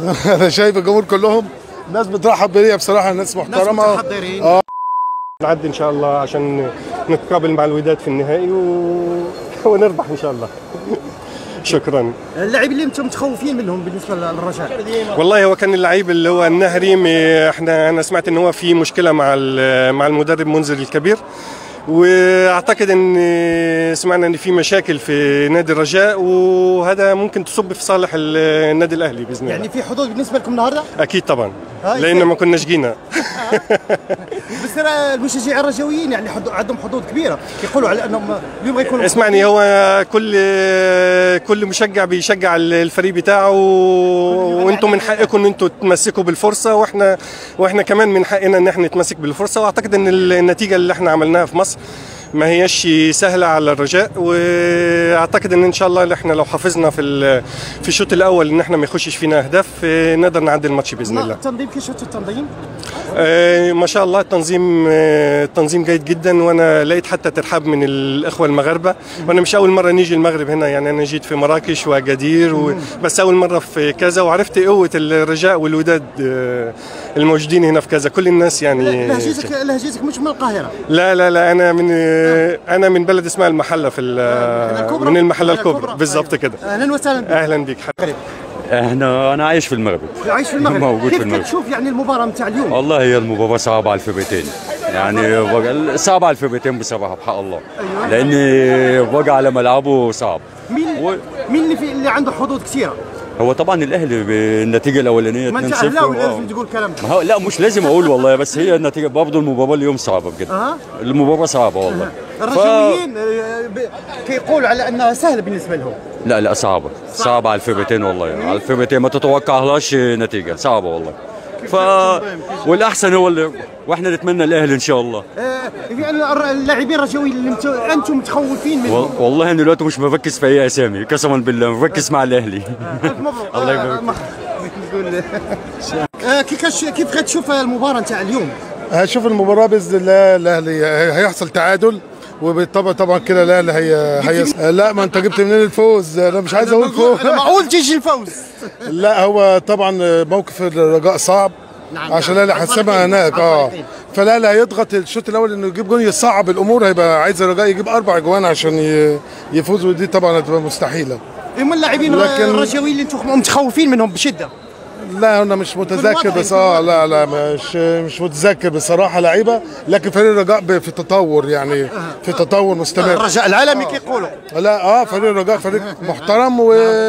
انا شايف الجمهور كلهم ناس بترحب بيا بصراحه ناس محترمه متحضرين. اه نعدي ان شاء الله عشان نتقابل مع الوداد في النهائي و... ونربح ان شاء الله شكرا اللاعبين اللي انتم متخوفين منهم بالنسبه للرجاء والله هو كان اللعيب اللي هو النهري م- احنا انا سمعت ان هو في مشكله مع ال- مع المدرب منذر الكبير واعتقد ان سمعنا ان في مشاكل في نادي الرجاء وهذا ممكن تصب في صالح ال- النادي الاهلي باذن الله يعني في حظوظ بالنسبه لكم النهارده اكيد طبعا هاي لان كيف؟ ما كناش جينا بس ترى المشجعين الرجاويين يعني حض- عندهم حظوظ كبيره يقولوا على انهم اليوم غيكونوا اسمعني هو كل كل مشجع بيشجع الفريق بتاعه وانتم من حقكم ان انتم تمسكوا بالفرصه واحنا واحنا كمان من حقنا ان احنا نتمسك بالفرصه واعتقد ان النتيجه اللي احنا عملناها في مصر ما هيش سهله على الرجاء واعتقد ان ان شاء الله احنا لو حافظنا في ال- في الشوط الاول ان احنا ما يخشش فينا اهداف اه، نقدر نعدي الماتش باذن الله التنظيم كيف شفتوا التنظيم؟ آه، ما شاء الله التنظيم آه، التنظيم جيد جدا وانا لقيت حتى ترحاب من الاخوه المغاربه وانا مش اول مره نيجي المغرب هنا يعني انا جيت في مراكش واجادير و... بس اول مره في كذا وعرفت قوه الرجاء والوداد آه، الموجودين هنا في كذا كل الناس يعني لهجتك لهجتك مش من القاهره لا لا لا انا من آه، انا من بلد اسمها المحله في ال- الكبرى؟ من المحله الكبرى. الكبرى بالظبط أيوة. كده اهلا وسهلا بك اهلا بك حبيبي. احنا انا عايش في المغرب عايش في المغرب موجود كيف في المغرب. كتشوف يعني المباراه نتاع اليوم؟ والله هي المباراة صعبة على الفرقتين يعني بقى- صعبة على الفرقتين بصراحة بحق الله لأن بقى على ملعبه صعب مين و- مين اللي في اللي عنده حظوظ كثيره؟ هو طبعا الأهلي بالنتيجة الأولانية 2-0 ما انت اهلاوي آه. لازم تقول كلام ما هو لا مش لازم أقول والله بس هي النتيجة برضه المباراة اليوم صعبة بجد أها. المباراة صعبة والله ف... الرجاويين آه، ب- كيقولوا على انها سهله بالنسبه لهم لا لا صعبة صعبة على الفرقتين والله على الفرقتين ما تتوقعلهاش نتيجة صعبة والله ف والأحسن هو اللي واحنا نتمنى الأهلي إن شاء الله آه، يعني الر- اللاعبين الرجاويين اللي مت... انتم متخوفين منهم وال- والله انا دلوقتي مش مركز في اي اسامي قسما بالله مركز مع الاهلي ألف مبروك الله آه، يبارك ما- تقول آه، كيف كيف كتشوف المباراه نتاع اليوم؟ هشوف المباراه باذن الله الاهلي هي- هيحصل تعادل وبالطبع طبعا كده الاهلي هي هي لا ما انت جبت منين الفوز انا مش عايز اقول فوز أنا معقول تيجي الفوز لا هو طبعا موقف الرجاء صعب نعم. عشان الاهلي على حسمها الفريقين. هناك على اه الفريقين. فالاهلي هيضغط الشوط الاول انه يجيب جون يصعب الامور هيبقى عايز الرجاء يجيب اربع اجوان عشان ي- يفوز ودي طبعا هتبقى مستحيله هم اللاعبين لكن- الرجاويين اللي انتم متخوفين منهم بشده لا انا مش متذكر بس اه لا لا مش مش متذكر بصراحه لعيبه لكن فريق الرجاء ب- في تطور يعني في تطور مستمر الرجاء العالمي كيقولوا لا اه فريق الرجاء فريق محترم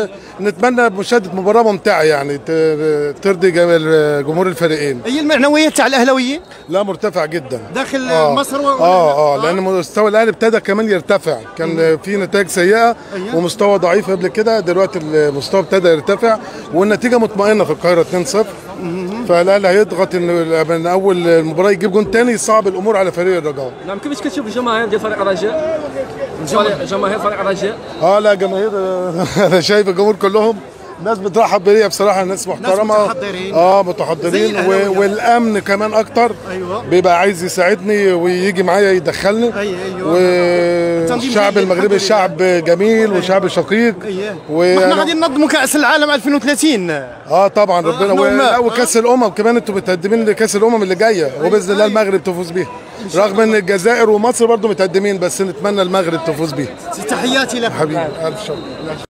ونتمنى مشاهده مباراه ممتعه يعني ت- ترضي جم- جمهور الفريقين هي المعنويات تاع الاهلاويين لا مرتفع جدا داخل آه. مصر و... اه اه لان مستوى الاهلي ابتدى كمان يرتفع كان في نتائج سيئه أيوة. ومستوى ضعيف قبل كده دلوقتي المستوى ابتدى يرتفع والنتيجه مطمئنه في القاهره 2-0 فالاهلي هيضغط ان من اول المباراه يجيب جون تاني يصعب الامور على فريق الرجاء نعم كيفاش كتشوف الجماهير ديال فريق الرجاء فريق- جماهير فريق الرجاء اه لا جماهير انا شايف الجمهور كلهم ناس بترحب بيا بصراحه ناس محترمه متحضرين. اه زي متحضرين الأهلاوية. و... والامن كمان اكتر أيوة. بيبقى عايز يساعدني ويجي معايا يدخلني أي- أيوة. والشعب جيد، الحمد المغربي لله. شعب جميل وشعب شقيق اييه و... احنا غادي ننظموا كاس العالم 2030 اه طبعا ربنا إحنا و... وما- لا وكاس الامم كمان انتوا متقدمين لكاس الامم اللي جايه وباذن الله المغرب تفوز بيها رغم ان الجزائر ومصر برضو متقدمين بس نتمنى المغرب تفوز بيها تحياتي لك حبيبي الف شكر